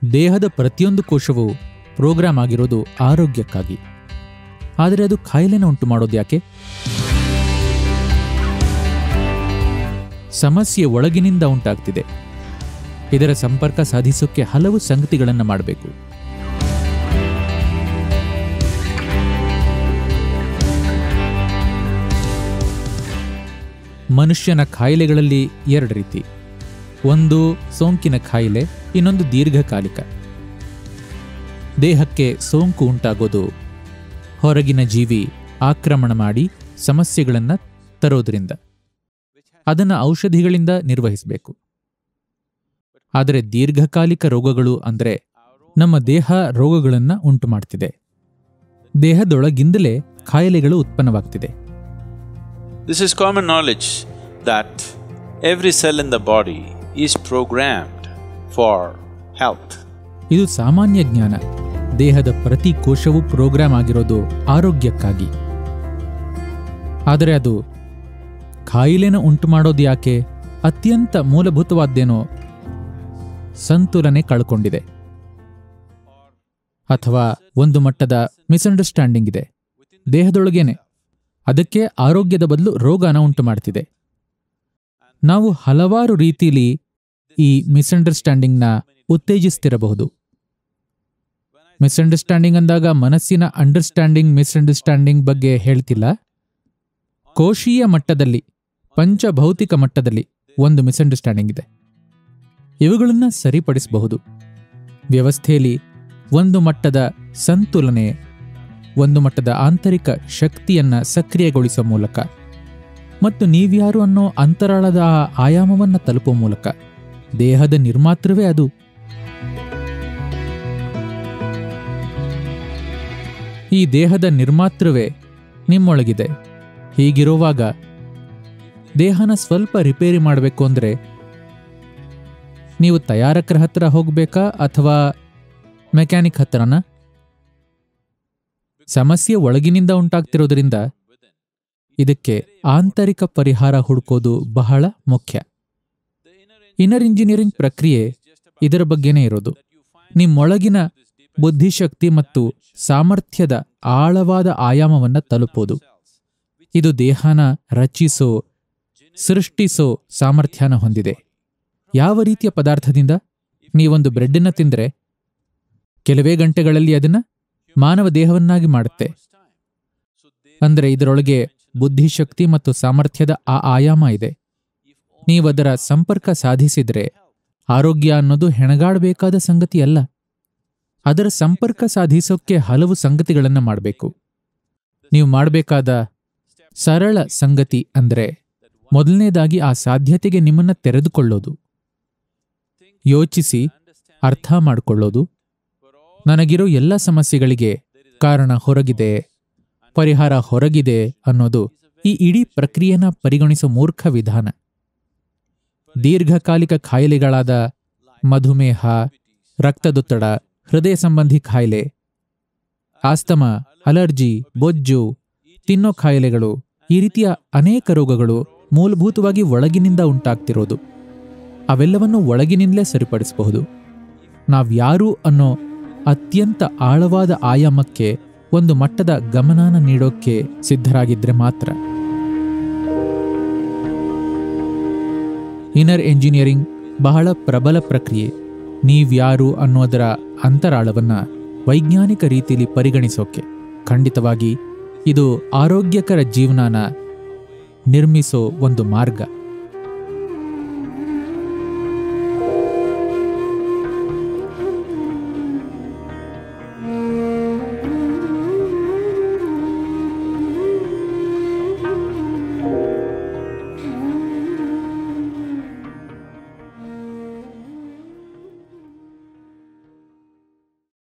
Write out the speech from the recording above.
ದೇಹದ ಪ್ರತಿಯೊಂದು ಕೋಶವು ಪ್ರೋಗ್ರಾಮ್ ಆಗಿರೋದು ಆರೋಗ್ಯಕ್ಕಾಗಿ ಆದರೆ ಅದು ಕಾಯಿಲೆನ ಉಂಟು ಮಾಡೋದು ಯಾಕೆ ಸಮಸ್ಯೆ ಒಳಗಿನಿಂದ ಉಂಟಾಗ್ತಿದೆ ಇದರ ಸಂಪರ್ಕ ಸಾಧಿಸೋಕೆ ಹಲವು ಸಂಗತಿಗಳನ್ನು ಮಾಡಬೇಕು ಮನುಷ್ಯನ ಕಾಯಿಲೆಗಳಲ್ಲಿ ಎರಡು ರೀತಿ ಒಂದು ಸೋಂಕಿನ ಕಾಯಿಲೆ ಇನ್ನೊಂದು ದೀರ್ಘಕಾಲಿಕ ದೇಹಕ್ಕೆ ಸೋಂಕು ಉಂಟಾಗೋದು ಹೊರಗಿನ ಜೀವಿ ಆಕ್ರಮಣ ಮಾಡಿ ಸಮಸ್ಯೆಗಳನ್ನು ತರೋದ್ರಿಂದ ಅದನ್ನು ಔಷಧಿಗಳಿಂದ ನಿರ್ವಹಿಸಬೇಕು ಆದರೆ ದೀರ್ಘಕಾಲಿಕ ರೋಗಗಳು ಅಂದರೆ ನಮ್ಮ ದೇಹ ರೋಗಗಳನ್ನು ಉಂಟು ಮಾಡ್ತಿದೆ ದೇಹದೊಳಗಿಂದಲೇ ಕಾಯಿಲೆಗಳು ಉತ್ಪನ್ನವಾಗ್ತಿದೆ This is common knowledge that every cell in the body is programmed for health. ಇದು ಸಾಮಾನ್ಯ ಜ್ಞಾನ ದೇಹದ ಪ್ರತಿ ಕೋಶವೂ ಪ್ರೋಗ್ರಾಮ್ ಆಗಿರೋದು ಆರೋಗ್ಯಕ್ಕಾಗಿ ಆದರೆ ಅದು ಕಾಯಿಲೆನ ಉಂಟು ಮಾಡೋದು ಯಾಕೆ ಅತ್ಯಂತ ಮೂಲಭೂತವಾದ್ದೇನೋ ಸಂತುಲನೆ ಕಳ್ಕೊಂಡಿದೆ ಅಥವಾ ಒಂದು ಮಟ್ಟದ ಮಿಸ್ಅಂಡರ್ಸ್ಟ್ಯಾಂಡಿಂಗ್ ಇದೆ ದೇಹದೊಳಗೇನೆ ಅದಕ್ಕೆ ಆರೋಗ್ಯದ ಬದಲು ರೋಗನ ಉಂಟು ಮಾಡ್ತಿದೆ ನಾವು ಹಲವಾರು ರೀತಿಲಿ ಈ ಮಿಸ್ಅಂಡರ್ಸ್ಟ್ಯಾಂಡಿಂಗ್ನ ಉತ್ತೇಜಿಸ್ತಿರಬಹುದು ಮಿಸ್ಅಂಡರ್ಸ್ಟ್ಯಾಂಡಿಂಗ್ ಅಂದಾಗ ಮನಸ್ಸಿನ ಅಂಡರ್ಸ್ಟ್ಯಾಂಡಿಂಗ್ ಮಿಸ್ಅಂಡರ್ಸ್ಟ್ಯಾಂಡಿಂಗ್ ಬಗ್ಗೆ ಹೇಳ್ತಿಲ್ಲ ಕೋಶೀಯ ಮಟ್ಟದಲ್ಲಿ ಪಂಚಭೌತಿಕ ಮಟ್ಟದಲ್ಲಿ ಒಂದು ಮಿಸ್ಅಂಡರ್ಸ್ಟ್ಯಾಂಡಿಂಗ್ ಇದೆ ಇವುಗಳನ್ನು ಸರಿಪಡಿಸಬಹುದು ವ್ಯವಸ್ಥೆಯಲ್ಲಿ ಒಂದು ಮಟ್ಟದ ಸಂತುಲನೆ ಒಂದು ಮಟ್ಟದ ಆಂತರಿಕ ಶಕ್ತಿಯನ್ನ ಸಕ್ರಿಯಗೊಳಿಸುವ ಮೂಲಕ ಮತ್ತು ನೀವ್ಯಾರು ಅನ್ನೋ ಅಂತರಾಳದ ಆ ಆಯಾಮವನ್ನ ತಲುಪುವ ಮೂಲಕ ದೇಹದ ನಿರ್ಮಾತೃವೇ ಅದು ಈ ದೇಹದ ನಿರ್ಮಾತೃವೇ ನಿಮ್ಮೊಳಗಿದೆ ಹೀಗಿರುವಾಗ ದೇಹನ ಸ್ವಲ್ಪ ರಿಪೇರಿ ಮಾಡಬೇಕು ಅಂದ್ರೆ ನೀವು ತಯಾರಕರ ಹತ್ರ ಹೋಗ್ಬೇಕಾ ಅಥವಾ ಮೆಕ್ಯಾನಿಕ್ ಹತ್ರನ ಸಮಸ್ಯೆ ಒಳಗಿನಿಂದ ಉಂಟಾಗ್ತಿರೋದ್ರಿಂದ ಇದಕ್ಕೆ ಆಂತರಿಕ ಪರಿಹಾರ ಹುಡುಕೋದು ಬಹಳ ಮುಖ್ಯ ಇನ್ನರ್ ಇಂಜಿನಿಯರಿಂಗ್ ಪ್ರಕ್ರಿಯೆ ಇದರ ಬಗ್ಗೆನೇ ಇರೋದು ನಿಮ್ಮೊಳಗಿನ ಬುದ್ಧಿಶಕ್ತಿ ಮತ್ತು ಸಾಮರ್ಥ್ಯದ ಆಳವಾದ ಆಯಾಮವನ್ನ ತಲುಪೋದು ಇದು ದೇಹನ ರಚಿಸೋ ಸೃಷ್ಟಿಸೋ ಸಾಮರ್ಥ್ಯನ ಹೊಂದಿದೆ ಯಾವ ರೀತಿಯ ಪದಾರ್ಥದಿಂದ ನೀವೊಂದು ಬ್ರೆಡ್ಡನ್ನ ತಿಂದರೆ ಕೆಲವೇ ಗಂಟೆಗಳಲ್ಲಿ ಅದನ್ನ ಮಾನವ ದೇಹವನ್ನಾಗಿ ಮಾಡುತ್ತೆ ಅಂದ್ರೆ ಇದರೊಳಗೆ ಬುದ್ಧಿಶಕ್ತಿ ಮತ್ತು ಸಾಮರ್ಥ್ಯದ ಆ ಆಯಾಮ ಇದೆ ನೀವದರ ಸಂಪರ್ಕ ಸಾಧಿಸಿದ್ರೆ ಆರೋಗ್ಯ ಅನ್ನೋದು ಹೆಣಗಾಡಬೇಕಾದ ಸಂಗತಿ ಅಲ್ಲ ಅದರ ಸಂಪರ್ಕ ಸಾಧಿಸೋಕೆ ಹಲವು ಸಂಗತಿಗಳನ್ನು ಮಾಡಬೇಕು ನೀವು ಮಾಡಬೇಕಾದ ಸರಳ ಸಂಗತಿ ಅಂದ್ರೆ ಮೊದಲನೇದಾಗಿ ಆ ಸಾಧ್ಯತೆಗೆ ನಿಮ್ಮನ್ನ ತೆರೆದುಕೊಳ್ಳೋದು ಯೋಚಿಸಿ ಅರ್ಥ ಮಾಡಿಕೊಳ್ಳೋದು ನನಗಿರೋ ಎಲ್ಲ ಸಮಸ್ಯೆಗಳಿಗೆ ಕಾರಣ ಹೊರಗಿದೆ ಪರಿಹಾರ ಹೊರಗಿದೆ ಅನ್ನೋದು ಈ ಇಡೀ ಪ್ರಕ್ರಿಯೆನ ಪರಿಗಣಿಸೋ ಮೂರ್ಖ ವಿಧಾನ ದೀರ್ಘಕಾಲಿಕ ಕಾಯಿಲೆಗಳಾದ ಮಧುಮೇಹ ರಕ್ತದೊತ್ತಡ ಹೃದಯ ಸಂಬಂಧಿ ಕಾಯಿಲೆ ಆಸ್ತಮ ಅಲರ್ಜಿ ಬೊಜ್ಜು ತಿನ್ನೋ ಕಾಯಿಲೆಗಳು ಈ ರೀತಿಯ ಅನೇಕ ರೋಗಗಳು ಮೂಲಭೂತವಾಗಿ ಒಳಗಿನಿಂದ ಉಂಟಾಗ್ತಿರೋದು ಅವೆಲ್ಲವನ್ನು ಒಳಗಿನಿಂದಲೇ ಸರಿಪಡಿಸಬಹುದು ನಾವ್ಯಾರು ಅನ್ನೋ ಅತ್ಯಂತ ಆಳವಾದ ಆಯಾಮಕ್ಕೆ ಒಂದು ಮಟ್ಟದ ಗಮನಾನ ನೀಡೋಕ್ಕೆ ಸಿದ್ಧರಾಗಿದ್ರೆ ಮಾತ್ರ ಇನ್ನರ್ ಎಂಜಿನಿಯರಿಂಗ್ ಬಹಳ ಪ್ರಬಲ ಪ್ರಕ್ರಿಯೆ ನೀವ್ಯಾರು ಅನ್ನೋದರ ಅಂತರಾಳವನ್ನ ವೈಜ್ಞಾನಿಕ ರೀತಿಯಲ್ಲಿ ಪರಿಗಣಿಸೋಕೆ ಖಂಡಿತವಾಗಿ ಇದು ಆರೋಗ್ಯಕರ ಜೀವನನ ನಿರ್ಮಿಸೋ ಒಂದು ಮಾರ್ಗ